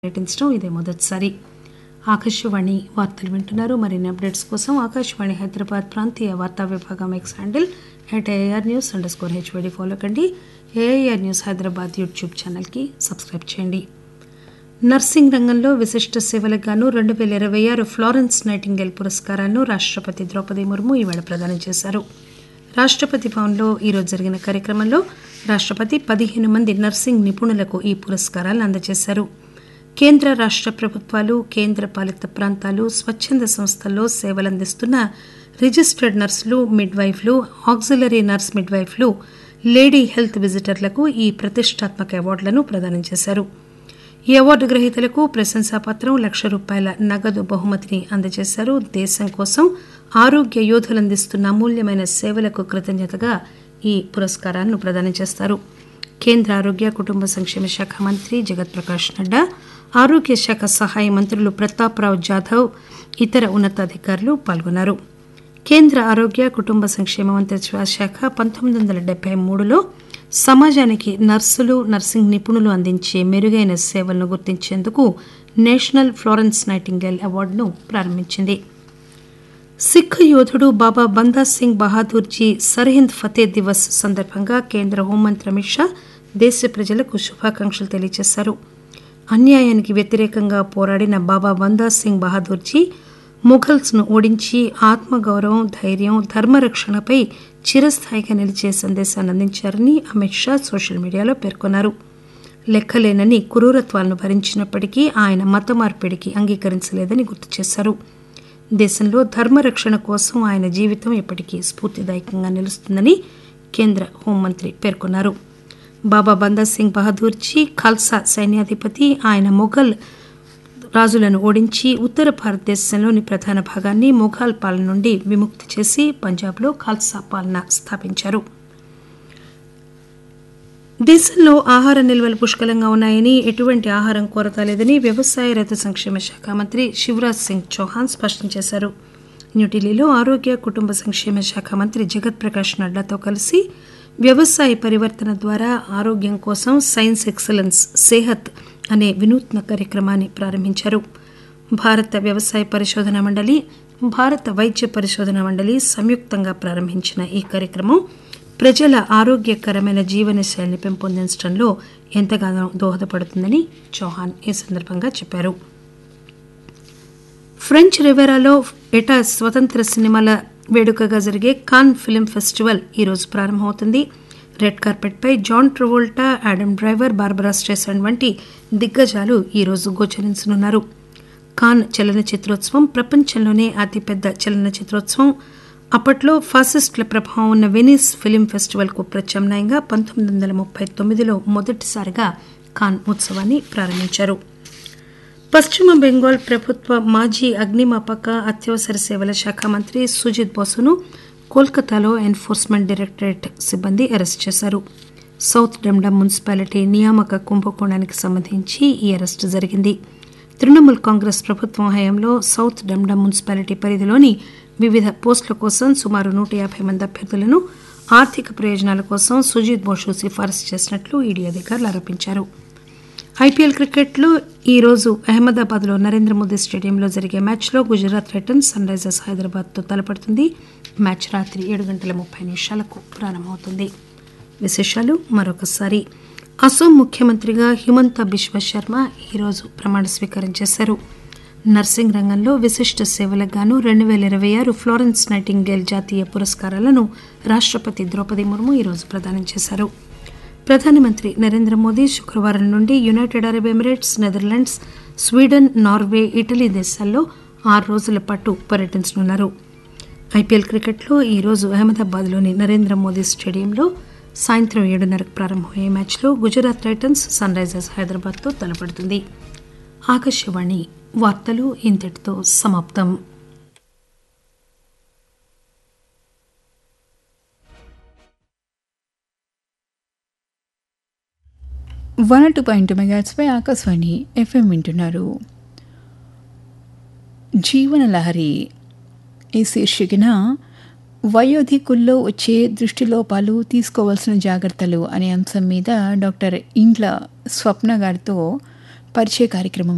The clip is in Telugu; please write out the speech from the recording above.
పర్యటించడం ఇదే మొదటిసారి ఆకాశవాణి వార్తలు వింటున్నారు మరిన్ని అప్డేట్స్ కోసం ఆకాశవాణి హైదరాబాద్ ప్రాంతీయ వార్తా విభాగం X handle at AIR news underscore HYD follow కండి ఏఐఆర్ న్యూస్ హైదరాబాద్ యూట్యూబ్ ఛానల్కి సబ్స్క్రైబ్ చేయండి నర్సింగ్ రంగంలో విశిష్ట సేవలకు గాను రెండు వేల ఇరవై ఆరు ఫ్లారెన్స్ నైటింగేల్ పురస్కారాలను రాష్టపతి ద్రౌపది ముర్ము ఈవేళ ప్రదానం చేశారు రాష్టపతి భవన్లో ఈరోజు జరిగిన కార్యక్రమంలో రాష్టపతి పదిహేను మంది నర్సింగ్ నిపుణులకు ఈ పురస్కారాలను అందజేశారు కేంద్ర రాష్ట ప్రభుత్వాలు కేంద్ర పాలిత ప్రాంతాలు స్వచ్ఛంద సంస్థల్లో సేవలందిస్తున్న రిజిస్టర్డ్ నర్సులు మిడ్వైఫ్లు ఆక్సిలరీ నర్స్ మిడ్వైఫ్లు లేడీ హెల్త్ విజిటర్లకు ఈ ప్రతిష్టాత్మక అవార్డులను ప్రదానం చేశారు ఈ అవార్డు గ్రహీతలకు ప్రశంసాపత్రం లక్ష రూపాయల నగదు బహుమతిని అందజేశారు దేశం కోసం ఆరోగ్య యోధులు అందిస్తున్న అమూల్యమైన సేవలకు కృతజ్ఞతగా ఈ పురస్కారాలను ప్రదానం చేస్తారు కేంద్ర ఆరోగ్య కుటుంబ సంక్షేమ శాఖ మంత్రి జగత్ ప్రకాష్ నడ్డా ఆరోగ్య శాఖ సహాయ మంత్రులు ప్రతాప్రావు జాధవ్ ఇతర ఉన్నతాధికారులు పాల్గొన్నారు కేంద్ర ఆరోగ్య కుటుంబ సంక్షేమ మంత్రిత్వ శాఖ పంతొమ్మిది వందల డెబ్బై మూడులో సమాజానికి నర్సులు నర్సింగ్ నిపుణులు అందించే మెరుగైన సేవలను గుర్తించేందుకు నేషనల్ ఫ్లోరెన్స్ నైటింగేల్ అవార్డును ప్రారంభించింది సిక్ యోధుడు బాబా బందా సింగ్ బహాదూర్జీ సర్హింద్ ఫతే దివస్ సందర్భంగా కేంద్ర హోంమంత్రి అమిత్ షా దేశ ప్రజలకు శుభాకాంక్షలు తెలియజేశారు అన్యాయానికి వ్యతిరేకంగా పోరాడిన బాబా బందా సింగ్ బహాదూర్జీ ముఘల్స్ ను ఓడించి ఆత్మగౌరవం ధైర్యం ధర్మరక్షణపై చిరస్థాయిగా నిలిచే సందేశాన్ని అందించారని అమిత్ షా సోషల్ మీడియాలో పేర్కొన్నారు లెక్కలేనని క్రూరత్వాలను భరించినప్పటికీ ఆయన మత మార్పిడికి అంగీకరించలేదని గుర్తు చేశారు దేశంలో ధర్మరక్షణ కోసం ఆయన జీవితం ఎప్పటికీ స్ఫూర్తిదాయకంగా నిలుస్తుందని కేంద్ర హోంమంత్రి పేర్కొన్నారు బాబా బందా సింగ్ బహదూర్జీ ఖాల్సా సైన్యాధిపతి ఆయన మొఘల్ రాజులను ఓడించి ఉత్తర భారతదేశంలోని ప్రధాన భాగాన్ని మొఘాల్ పాలన నుండి విముక్తి చేసి పంజాబ్లో ఖాల్సా పాలన స్థాపించారు దేశంలో ఆహార నిల్వలు పుష్కలంగా ఉన్నాయని ఎటువంటి ఆహారం కొరత లేదని వ్యవసాయ రైతు సంక్షేమ శాఖ మంత్రి శివరాజ్ సింగ్ చౌహాన్ స్పష్టం చేశారు న్యూఢిల్లీలో ఆరోగ్య కుటుంబ సంక్షేమ శాఖ మంత్రి జగత్ ప్రకాష్ నడ్డాతో కలిసి వ్యవసాయ పరివర్తన ద్వారా ఆరోగ్యం కోసం సైన్స్ ఎక్సలెన్స్ సేహత్ అనే వినూత్న కార్యక్రమాన్ని ప్రారంభించారు భారత వ్యవసాయ పరిశోధన మండలి భారత వైద్య పరిశోధన మండలి సంయుక్తంగా ప్రారంభించిన ఈ కార్యక్రమం ప్రజల ఆరోగ్యకరమైన జీవనశైలిని పెంపొందించడంలో ఎంతగానో దోహదపడుతుందని చౌహాన్ ఈ సందర్భంగా చెప్పారు ఫ్రెంచ్ రివెరాలో ఎటా స్వతంత్ర సినిమాల వేడుకగా జరిగే కాన్ ఫిల్మ్ ఫెస్టివల్ ఈరోజు ప్రారంభమవుతుంది రెడ్ కార్పెట్పై John Travolta Adam Driver Barbara Streisand వంటి దిగ్గజాలు ఈరోజు గోచరించనున్నారు కాన్ చలనచిత్రోత్సవం ప్రపంచంలోనే అతిపెద్ద చలనచిత్రోత్సవం అప్పట్లో ఫాసిస్టుల ప్రభావం ఉన్న వెనిస్ ఫిలిం ఫెస్టివల్కు ప్రత్యామ్నాయంగా పంతొమ్మిది వందల ముప్పై తొమ్మిదిలో మొదటిసారిగా కాన్ ఉత్సవాన్ని ప్రారంభించారు పశ్చిమ బెంగాల్ ప్రభుత్వ మాజీ అగ్నిమాపక అత్యవసర సేవల శాఖ మంత్రి సుజిత్ బోసును కోల్కతాలో ఎన్ఫోర్స్మెంట్ డైరెక్టరేట్ సిబ్బంది అరెస్ట్ చేశారు సౌత్ డెమ్డమ్ మున్సిపాలిటీ నియామక కుంభకోణానికి సంబంధించి ఈ అరెస్టు జరిగింది తృణమూల్ కాంగ్రెస్ ప్రభుత్వం హయాంలో సౌత్ డెమ్డమ్ మున్సిపాలిటీ పరిధిలోని వివిధ పోస్టుల కోసం సుమారు నూట యాభై మంది అభ్యర్థులను ఆర్థిక ప్రయోజనాల కోసం సుజిత్ బోసు సిఫారసు చేసినట్లు ఈడీ అధికారులు ఆరోపించారు ఐపీఎల్ క్రికెట్లో ఈరోజు అహ్మదాబాద్లో నరేంద్ర మోదీ స్టేడియంలో జరిగే మ్యాచ్లో గుజరాత్ టైటన్స్ సన్ రైజర్స్ హైదరాబాద్తో తలపడుతుంది మ్యాచ్ రాత్రి ఏడు గంటల ముప్పై నిమిషాలకు ప్రారంభమవుతుంది విశేషాలు మరొకసారి అసోం ముఖ్యమంత్రిగా హిమంత బిశ్వ శర్మ ఈరోజు ప్రమాణ స్వీకారం చేశారు నర్సింగ్ రంగంలో విశిష్ట సేవలకు గాను రెండు వేల ఇరవై ఆరు ఫ్లోరెన్స్ నైటింగేల్ జాతీయ పురస్కారాలను రాష్టపతి ద్రౌపది ముర్ము ఈరోజు ప్రదానం చేశారు ప్రధానమంత్రి నరేంద్ర మోదీ శుక్రవారం నుండి United Arab Emirates Netherlands Sweden Norway Italy దేశాల్లో ఆరు రోజుల పాటు పర్యటించనున్నారు ఐపీఎల్ క్రికెట్లో ఈరోజు అహ్మదాబాద్లోని నరేంద్ర మోదీ స్టేడియంలో సాయంత్రం ఏడున్నరకు ప్రారంభమయ్యే మ్యాచ్లో గుజరాత్ టైటన్స్ సన్ రైజర్స్ హైదరాబాద్తో తలపడుతుంది ఆకాశవాణి వార్తలు ఇంతటితో సమాప్తం వన్ టూ పాయింట్ మెగాట్స్పై ఆకాశవాణి ఎఫ్ఎం వింటున్నారు జీవనలహరి ఈ శీర్షికన వయోధికుల్లో వచ్చే దృష్టిలోపాలు తీసుకోవాల్సిన జాగ్రత్తలు అనే అంశం మీద డాక్టర్ ఇండ్ల స్వప్న గారితో పరిచయ కార్యక్రమం